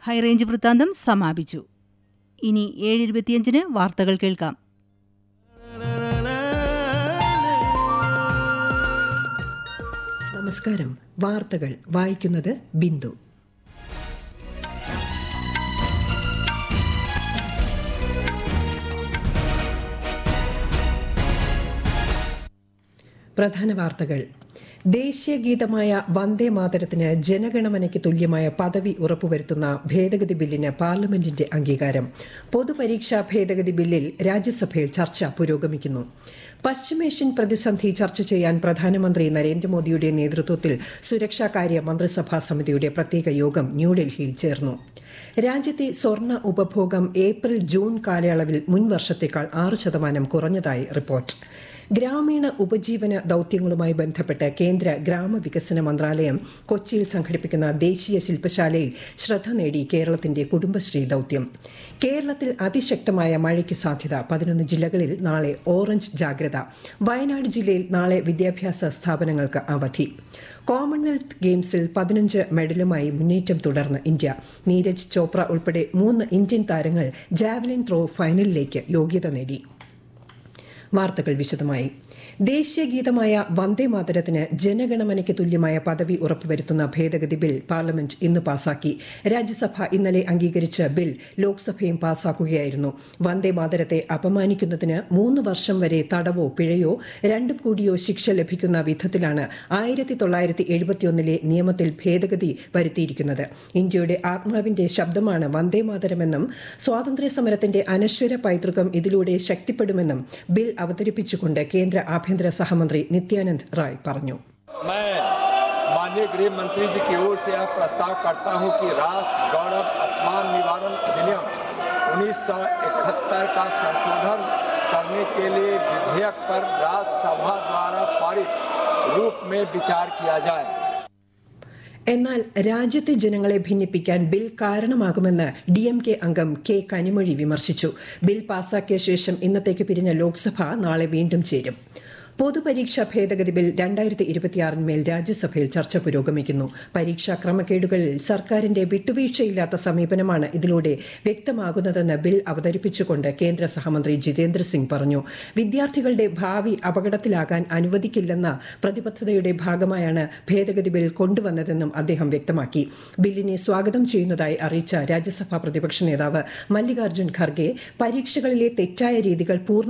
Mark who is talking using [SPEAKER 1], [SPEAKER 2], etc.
[SPEAKER 1] high range വൃത്താന്തം സമാപിച്ചു ഇനി ഏഴ് ഇരുപത്തിയഞ്ചിന് വാർത്തകൾ കേൾക്കാം
[SPEAKER 2] നമസ്കാരം വാർത്തകൾ വായിക്കുന്നത് ബിന്ദു പ്രധാന വാർത്തകൾ ദേശീയ ഗീതമായ വന്ദേ മാതരത്തിന് ജനഗണമനയ്ക്ക് തുല്യമായ പദവി ഉറപ്പുവരുത്തുന്ന ഭേദഗതി ബില്ലിന് പാർലമെന്റിന്റെ അംഗീകാരം പൊതുപരീക്ഷാ ഭേദഗതി ബില്ലിൽ രാജ്യസഭയിൽ ചർച്ച പുരോഗമിക്കുന്നു പശ്ചിമേഷ്യൻ പ്രതിസന്ധി ചർച്ച ചെയ്യാൻ പ്രധാനമന്ത്രി നരേന്ദ്രമോദിയുടെ നേതൃത്വത്തിൽ സുരക്ഷാകാര്യ മന്ത്രിസഭാ സമിതിയുടെ പ്രത്യേക യോഗം ന്യൂഡൽഹിയിൽ ചേർന്നു രാജ്യത്തെ സ്വർണ്ണ ഉപഭോഗം ഏപ്രിൽ ജൂൺ കാലയളവിൽ മുൻ വർഷത്തേക്കാൾ ആറ് ശതമാനം കുറഞ്ഞതായി റിപ്പോർട്ട് ഗ്രാമീണ ഉപജീവന ദൌത്യങ്ങളുമായി ബന്ധപ്പെട്ട് കേന്ദ്ര ഗ്രാമവികസന മന്ത്രാലയം കൊച്ചിയിൽ സംഘടിപ്പിക്കുന്ന ദേശീയ ശില്പശാലയിൽ ശ്രദ്ധ നേടി കേരളത്തിന്റെ കുടുംബശ്രീ ദൌത്യം കേരളത്തിൽ അതിശക്തമായ മഴയ്ക്ക് സാധ്യത പതിനൊന്ന് ജില്ലകളിൽ നാളെ ഓറഞ്ച് ജാഗ്രത വയനാട് ജില്ലയിൽ നാളെ വിദ്യാഭ്യാസ സ്ഥാപനങ്ങൾക്ക് അവധി കോമൺവെൽത്ത് ഗെയിംസിൽ പതിനഞ്ച് മെഡലുമായി മുന്നേറ്റം തുടർന്ന് ഇന്ത്യ നീരജ് ചോപ്ര ഉൾപ്പെടെ മൂന്ന് ഇന്ത്യൻ താരങ്ങൾ ജാവലിൻ ത്രോ ഫൈനലിലേക്ക് യോഗ്യത നേടി വാർത്തകൾ വിശദമായി ദേശീയ ഗീതമായ വന്ദേ മാതരത്തിന് ജനഗണമനയ്ക്ക് തുല്യമായ പദവി ഉറപ്പുവരുത്തുന്ന ഭേദഗതി ബിൽ പാർലമെന്റ് ഇന്ന് പാസാക്കി രാജ്യസഭ ഇന്നലെ അംഗീകരിച്ച ബിൽ ലോക്സഭയും പാസാക്കുകയായിരുന്നു വന്ദേ മാതരത്തെ അപമാനിക്കുന്നതിന് മൂന്ന് വർഷം വരെ തടവോ പിഴയോ രണ്ടും കൂടിയോ ശിക്ഷ ലഭിക്കുന്ന വിധത്തിലാണ് ആയിരത്തി തൊള്ളായിരത്തി എഴുപത്തിയൊന്നിലെ നിയമത്തിൽ ഭേദഗതി വരുത്തിയിരിക്കുന്നത് ഇന്ത്യയുടെ ആത്മാവിന്റെ ശബ്ദമാണ് വന്ദേ മാതരമെന്നും സ്വാതന്ത്ര്യ സമരത്തിന്റെ അനശ്വര പൈതൃകം ഇതിലൂടെ ശക്തിപ്പെടുമെന്നും ബിൽ അവതരിപ്പിച്ചുകൊണ്ട് കേന്ദ്ര ആഭ്യന്തര സഹമന്ത്രി നിത്യാനന്ദ് റായ് പറഞ്ഞു
[SPEAKER 3] मैं माननीय गृह मंत्री जी की ओर से यह प्रस्ताव करता हूं कि राष्ट्र गौरव अपमान निवारण अधिनियम 1971 का संशोधन करने के लिए विधेयक पर राज्यसभा द्वारा पारित रूप में विचार किया जाए
[SPEAKER 2] എന്നാൽ രാജ്യത്തെ ജനങ്ങളെ ഭിന്നിപ്പിക്കാൻ ബിൽ കാരണമാകുമെന്ന് ഡി എം കെ അംഗം കെ കനിമൊഴി വിമർശിച്ചു ബിൽ പാസാക്കിയ ശേഷം ഇന്നത്തേക്ക് പിരിഞ്ഞ ലോക്സഭ നാളെ വീണ്ടും ചേരും പൊതുപരീക്ഷാ ഭേദഗതി ബിൽ രണ്ടായിരത്തി ഇരുപത്തിയാറിന്മേൽ രാജ്യസഭയിൽ ചർച്ച പുരോഗമിക്കുന്നു പരീക്ഷാ ക്രമക്കേടുകളിൽ സർക്കാരിന്റെ വിട്ടുവീഴ്ചയില്ലാത്ത സമീപനമാണ് ഇതിലൂടെ വ്യക്തമാകുന്നതെന്ന് ബിൽ അവതരിപ്പിച്ചുകൊണ്ട് കേന്ദ്ര സഹമന്ത്രി ജിതേന്ദ്ര സിംഗ് പറഞ്ഞു വിദ്യാർത്ഥികളുടെ ഭാവി അപകടത്തിലാകാൻ അനുവദിക്കില്ലെന്ന പ്രതിബദ്ധതയുടെ ഭാഗമായാണ് ഭേദഗതി ബിൽ കൊണ്ടുവന്നതെന്നും അദ്ദേഹം വ്യക്തമാക്കി ബില്ലിനെ സ്വാഗതം ചെയ്യുന്നതായി അറിയിച്ച രാജ്യസഭാ പ്രതിപക്ഷ നേതാവ് മല്ലികാർജ്ജുൻ ഖർഗെ പരീക്ഷകളിലെ തെറ്റായ രീതികൾ പൂർണ്ണ